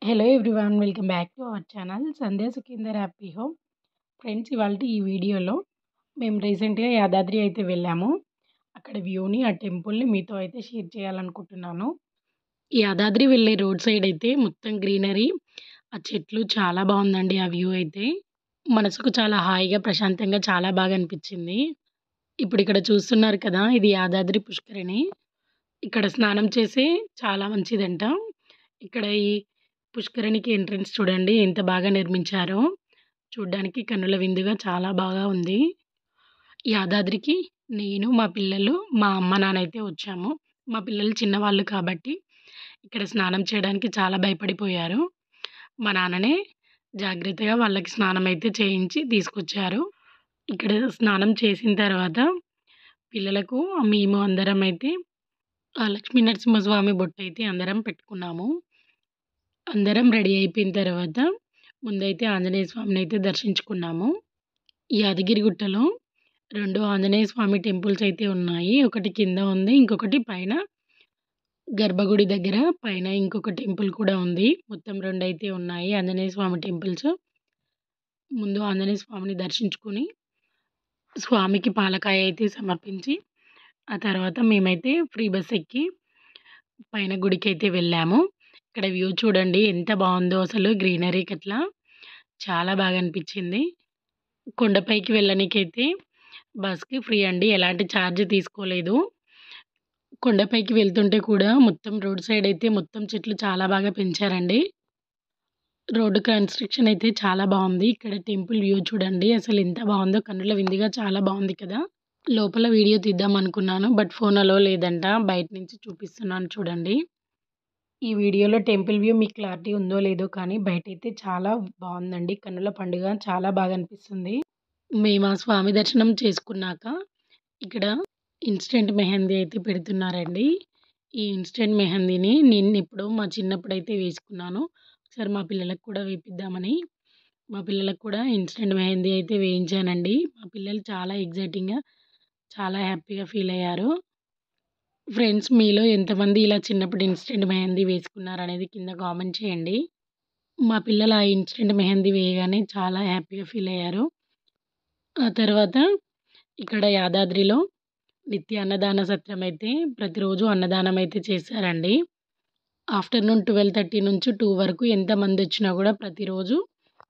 hello everyone welcome back to our channel Sandhya Sukhinder happy home friends ఇవాళ ఈ వీడియోలో మేము రీసెంట్గా యాదాద్రి అయితే వెళ్ళాము అక్కడ వ్యూని ఆ టెంపుల్ని మీతో అయితే షేర్ చేయాలనుకుంటున్నాను ఈ యాదాద్రి వెళ్ళే రోడ్ సైడ్ అయితే మొత్తం గ్రీనరీ ఆ చెట్లు చాలా బాగుందండి ఆ వ్యూ అయితే మనసుకు చాలా హాయిగా ప్రశాంతంగా చాలా బాగా అనిపించింది ఇప్పుడు ఇక్కడ చూస్తున్నారు కదా ఇది యాదాద్రి పుష్కరిణి ఇక్కడ స్నానం చేసే చాలా మంచిదంట ఇక్కడ ఈ పుష్కరిణికి ఎంట్రన్స్ చూడండి ఎంత బాగా నిర్మించారో చూడ్డానికి కన్నుల విందుగా చాలా బాగా ఉంది యాదాద్రికి నేను మా పిల్లలు మా అమ్మ నాన్న అయితే వచ్చాము మా పిల్లలు చిన్నవాళ్ళు కాబట్టి ఇక్కడ స్నానం చేయడానికి చాలా భయపడిపోయారు మా నాన్ననే జాగ్రత్తగా వాళ్ళకి స్నానం అయితే చేయించి తీసుకొచ్చారు ఇక్కడ స్నానం చేసిన తర్వాత పిల్లలకు మేము అందరం అయితే ఆ లక్ష్మీ నరసింహస్వామి బొట్టు అయితే అందరం పెట్టుకున్నాము అందరం రెడీ అయిపోయిన తర్వాత ముందైతే ఆంజనేయ స్వామిని అయితే దర్శించుకున్నాము యాదగిరిగుట్టలో రెండు ఆంజనేయ స్వామి టెంపుల్స్ అయితే ఉన్నాయి ఒకటి కింద ఉంది ఇంకొకటి పైన గర్భగుడి దగ్గర పైన ఇంకొక టెంపుల్ కూడా ఉంది మొత్తం రెండు అయితే ఉన్నాయి ఆంజనేయ స్వామి టెంపుల్స్ ముందు ఆంజనేయ స్వామిని దర్శించుకుని స్వామికి పాలకాయ అయితే సమర్పించి ఆ తర్వాత మేమైతే ఫ్రీ బస్ ఎక్కి పైన గుడికి అయితే వెళ్ళాము ఇక్కడ వ్యూ చూడండి ఎంత బాగుందో అసలు గ్రీనరీకి అట్లా చాలా బాగా అనిపించింది కొండపైకి వెళ్ళడానికైతే బస్కి ఫ్రీ అండి ఎలాంటి ఛార్జ్ తీసుకోలేదు కొండపైకి వెళ్తుంటే కూడా మొత్తం రోడ్ సైడ్ అయితే మొత్తం చెట్లు చాలా బాగా పెంచారండి రోడ్డు కన్స్ట్రక్షన్ అయితే చాలా బాగుంది ఇక్కడ టెంపుల్ వ్యూ చూడండి అసలు ఎంత బాగుందో కన్నుల విందుగా చాలా బాగుంది కదా లోపల వీడియో తీద్దాం అనుకున్నాను బట్ ఫోన్ అలో లేదంట బయట నుంచి చూపిస్తున్నాను చూడండి ఈ వీడియోలో టెంపుల్ వ్యూ మీకు క్లారిటీ ఉందో లేదో కానీ బయట అయితే చాలా బాగుందండి కన్నుల పండుగ చాలా బాగా అనిపిస్తుంది మేము ఆ స్వామి దర్శనం చేసుకున్నాక ఇక్కడ ఇన్స్టెంట్ మెహందీ అయితే పెడుతున్నారండి ఈ ఇన్స్టెంట్ మెహందీని నేను ఇప్పుడు మా చిన్నప్పుడు అయితే వేసుకున్నాను ఒకసారి మా పిల్లలకు కూడా వేపిద్దామని మా పిల్లలకు కూడా ఇన్స్టెంట్ మెహందీ అయితే వేయించానండి మా పిల్లలు చాలా ఎగ్జైటింగ్గా చాలా హ్యాపీగా ఫీల్ అయ్యారు ఫ్రెండ్స్ మీలో ఎంతమంది ఇలా చిన్నప్పుడు ఇన్స్టెంట్ మెహందీ వేసుకున్నారు అనేది కింద కామెంట్ చేయండి మా పిల్లలు ఆ ఇన్స్టెంట్ మెహందీ వేయగానే చాలా హ్యాపీగా ఫీల్ అయ్యారు ఆ తర్వాత ఇక్కడ యాదాద్రిలో నిత్య అన్నదాన సత్రం అయితే ప్రతిరోజు అన్నదానం అయితే చేశారండి ఆఫ్టర్నూన్ ట్వెల్వ్ థర్టీ నుంచి టూ వరకు ఎంతమంది వచ్చినా కూడా ప్రతిరోజు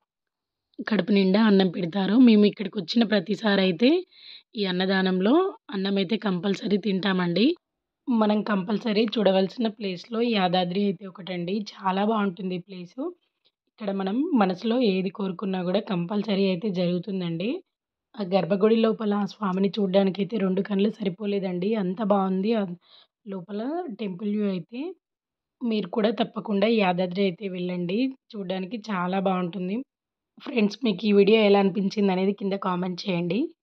కడుపు నిండా అన్నం పెడతారు మేము ఇక్కడికి వచ్చిన ప్రతిసారి అయితే ఈ అన్నదానంలో అన్నం అయితే కంపల్సరీ తింటామండి మనం కంపల్సరీ చూడవలసిన ప్లేస్లో యాదాద్రి అయితే ఒకటండి చాలా బాగుంటుంది ఈ ప్లేసు ఇక్కడ మనం మనసులో ఏది కోరుకున్నా కూడా కంపల్సరీ అయితే జరుగుతుందండి ఆ గర్భగుడి లోపల ఆ స్వామిని చూడడానికి అయితే రెండు కళ్ళు సరిపోలేదండి అంత బాగుంది లోపల టెంపుల్ వ్యూ అయితే మీరు కూడా తప్పకుండా యాదాద్రి అయితే వెళ్ళండి చూడడానికి చాలా బాగుంటుంది ఫ్రెండ్స్ మీకు ఈ వీడియో ఎలా అనిపించింది అనేది కింద కామెంట్ చేయండి